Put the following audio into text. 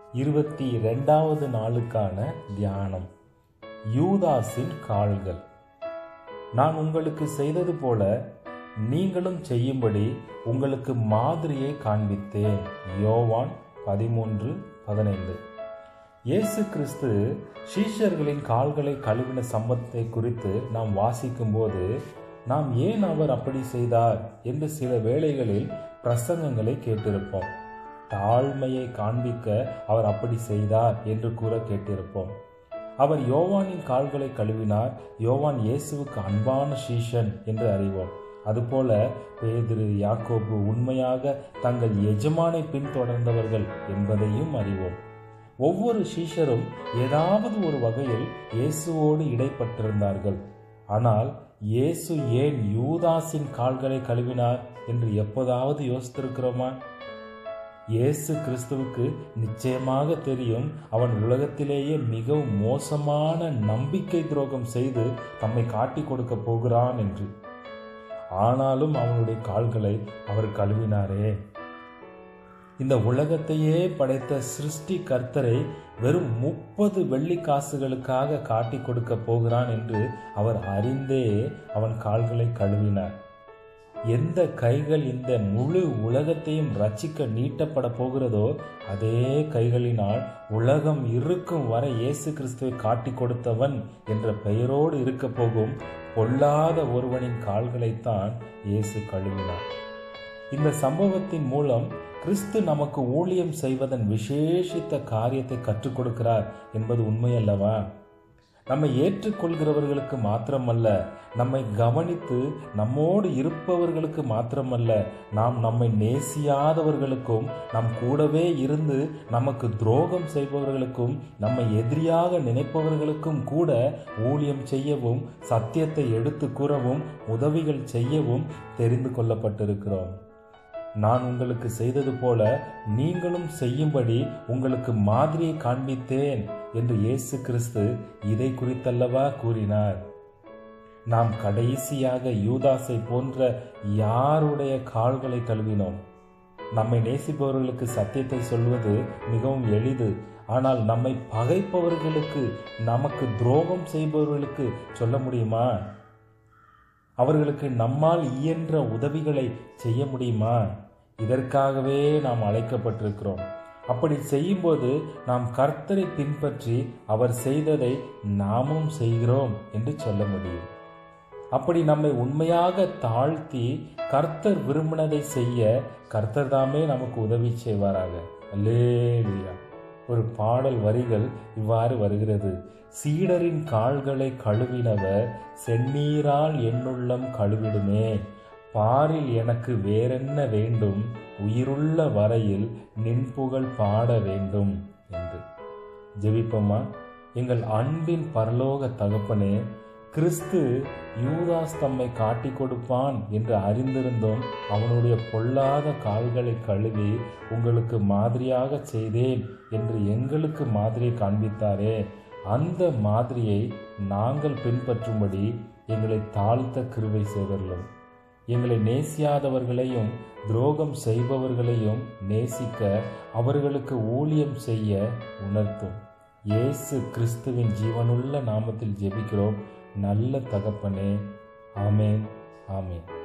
இருபத்தி ரெண்டாவது நாளுக்கான தியானம் யூதாஸின் கால்கள் நான் உங்களுக்கு செய்தது போல நீங்களும் செய்யும்படி உங்களுக்கு மாதிரியை காண்பித்தேன் யோவான் பதிமூன்று பதினைந்து இயேசு கிறிஸ்து சீஷர்களின் கால்களை கழுவின சம்பத்தை குறித்து நாம் வாசிக்கும்போது நாம் ஏன் அவர் அப்படி செய்தார் என்று சில வேளைகளில் பிரசங்கங்களை கேட்டிருப்போம் தாழ்மையை காண்பிக்க அவர் அப்படி செய்தார் என்று கூற கேட்டிருப்போம் அவர் யோவானின் கால்களை கழுவினார் யோவான் இயேசுவுக்கு அன்பான சீஷன் என்று அறிவோம் அதுபோல பேதிரு யாக்கோபு உண்மையாக தங்கள் எஜமானை பின்தொடர்ந்தவர்கள் என்பதையும் அறிவோம் ஒவ்வொரு சீஷரும் ஏதாவது ஒரு வகையில் இயேசுவோடு இடைப்பட்டிருந்தார்கள் ஆனால் இயேசு ஏன் யூதாஸின் கால்களை கழுவினார் என்று எப்போதாவது யோசித்திருக்கிறோமா இயேசு கிறிஸ்துவுக்கு நிச்சயமாக தெரியும் அவன் உலகத்திலேயே மிகவும் மோசமான நம்பிக்கை துரோகம் செய்து தம்மை காட்டி கொடுக்க போகிறான் என்று ஆனாலும் அவனுடைய கால்களை அவர் கழுவினாரே இந்த உலகத்தையே படைத்த சிருஷ்டி கர்த்தரை வெறும் முப்பது வெள்ளி காசுகளுக்காக காட்டி கொடுக்க போகிறான் என்று அவர் அறிந்தே அவன் கால்களை கழுவினார் எந்த கைகள் இந்த முழு உலகத்தையும் ரச்சிக்க நீட்டப்பட போகிறதோ அதே கைகளினால் உலகம் இருக்கும் வரை இயேசு கிறிஸ்துவை காட்டி கொடுத்தவன் என்ற பெயரோடு இருக்க போகும் பொல்லாத ஒருவனின் கால்களைத்தான் இயேசு கழுவினார் இந்த சம்பவத்தின் மூலம் கிறிஸ்து நமக்கு ஊழியம் செய்வதன் விசேஷித்த காரியத்தை கற்றுக் கொடுக்கிறார் என்பது உண்மையல்லவா நம்மை ஏற்றுக்கொள்கிறவர்களுக்கு மாத்திரமல்ல நம்மை கவனித்து நம்மோடு இருப்பவர்களுக்கு மாத்திரமல்ல நாம் நம்மை நேசியாதவர்களுக்கும் நம் கூடவே இருந்து நமக்கு துரோகம் செய்பவர்களுக்கும் நம்மை எதிரியாக நினைப்பவர்களுக்கும் கூட ஊழியம் செய்யவும் சத்தியத்தை எடுத்து கூறவும் உதவிகள் செய்யவும் தெரிந்து கொள்ளப்பட்டிருக்கிறோம் நான் உங்களுக்கு செய்தது போல நீங்களும் செய்யும்படி உங்களுக்கு மாதிரியை காண்பித்தேன் என்று இயேசு கிறிஸ்து இதை குறித்தல்லவா கூறினார் நாம் கடைசியாக யூதாசை போன்ற யாருடைய கால்களை கழுவினோம் நம்மை நேசிப்பவர்களுக்கு சத்தியத்தை சொல்வது மிகவும் எளிது ஆனால் நம்மை பகைப்பவர்களுக்கு நமக்கு துரோகம் செய்பவர்களுக்கு சொல்ல முடியுமா அவர்களுக்கு நம்மால் இயன்ற உதவிகளை செய்ய முடியுமா இதற்காகவே நாம் அழைக்கப்பட்டிருக்கிறோம் அப்படி செய்யும்போது நாம் கர்த்தரை பின்பற்றி அவர் செய்ததை நாமும் செய்கிறோம் என்று சொல்ல முடியும் அப்படி நம்மை உண்மையாக தாழ்த்தி கர்த்தர் விரும்பினதை செய்ய கர்த்தர் தாமே நமக்கு உதவி செய்வாராக அல்லேலுயா ஒரு பாடல் வரிகள் இவ்வாறு வருகிறது சீடரின் கால்களை கழுவினவர் செந்நீரால் என்னுள்ளம் கழுவிடுமே பாரில் எனக்கு வேறென்ன வேண்டும் உயிருள்ள வரையில் நின்புகழ் பாட வேண்டும் என்று ஜெபிப்போமா எங்கள் அன்பின் பரலோக தகப்பனே கிறிஸ்து யூதாஸ் தம்மை காட்டி கொடுப்பான் என்று அறிந்திருந்தும் அவனுடைய பொல்லாத கால்களை கழுவி உங்களுக்கு மாதிரியாக செய்தேன் என்று எங்களுக்கு மாதிரியை காண்பித்தாரே அந்த மாதிரியை நாங்கள் பின்பற்றும்படி எங்களை தாழ்த்த கிருவை செய்தர்களும் எங்களை நேசியாதவர்களையும் துரோகம் செய்பவர்களையும் நேசிக்க அவர்களுக்கு ஊழியம் செய்ய உணர்த்தும் இயேசு கிறிஸ்துவின் ஜீவனுள்ள நாமத்தில் ஜெபிக்கிறோம் நல்ல தகப்பனே ஆமேன் ஆமேன்